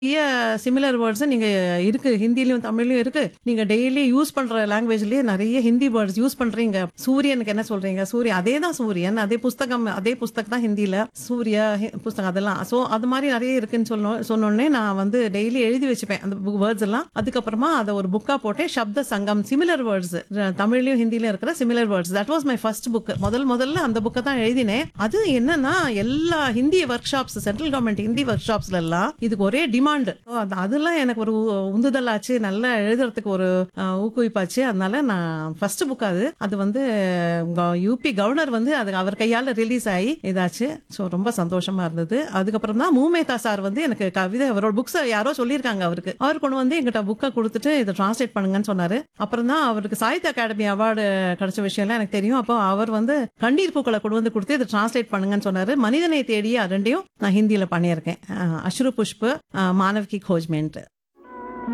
நிறைய similar words நீங்க இருக்கு ஹிந்திலயும் தமிழ்லயும் இருக்கு நீங்க டெய்லி யூஸ் பண்ற லாங்குவேஜ்லயே நிறைய ஹிந்தி வேர்ட்ஸ் யூஸ் பண்றீங்க சூரியனுக்கு என்ன சொல்றீங்க சூரியன் அதே தான் சூரியன் அதே புஸ்தகம் அதே புஸ்தகம் தான் ஹிந்தில சூர்யா ஹி- புஸ்தகம் அதெல்லாம் சோ அது மாதிரி நிறைய இருக்குன்னு சொன்ன சொன்னோடனே நான் வந்து டெய்லி எழுதி வச்சுப்பேன் அந்த வேர்ட்ஸ் எல்லாம் அதுக்கப்புறமா அதை ஒரு புக்கா போட்டேன் சப்த சங்கம் சிமிலர் வேர்ட்ஸ் தமிழ்லயும் ஹிந்திலயும் இருக்கிற similar words that was my first book முதல் முதல்ல அந்த புக்கை தான் எழுதினேன் அது என்னன்னா எல்லா Hindi workshops central government Hindi ஒர்க் ஷாப்ஸ்ல எல்லாம் இதுக்கு ஒரே டிமாண்ட் அதெல்லாம் எனக்கு ஒரு உ- உந்துதலாச்சு நல்லா எழுதுறதுக்கு ஒரு அஹ், ஊக்குவிப்பாச்சு அதனால நான் ஃபர்ஸ்ட் புக் அது அது வந்து யூபி கவர்னர் வந்து அது அவர் கையால ரிலீஸ் ஆகி இதாச்சு ஸோ ரொம்ப சந்தோஷமா இருந்தது அதுக்கப்புறம் தான் மூமேதா சார் வந்து எனக்கு கவிதை அவரோட புக்ஸ் யாரோ சொல்லியிருக்காங்க அவருக்கு அவர் கொண்டு வந்து எங்கிட்ட புக்கை கொடுத்துட்டு இதை டிரான்ஸ்லேட் பண்ணுங்கன்னு சொன்னாரு அப்புறம் தான் அவருக்கு சாகித்ய அகாடமி அவார்டு கிடைச்ச விஷயம்லாம் எனக்கு தெரியும் அப்போ அவர் வந்து கண்ணீர் பூக்களை கொண்டு வந்து கொடுத்து இதை டிரான்ஸ்லேட் பண்ணுங்கன்னு சொன்னாரு மனிதனை தேடி அது ரெண்டையும் நான் ஹிந்தியில பண்ணியிருக்கேன் அஹ், அஷ்ரு புஷ்பு அஹ், மானவ் கி கோஜ்மெண்ட்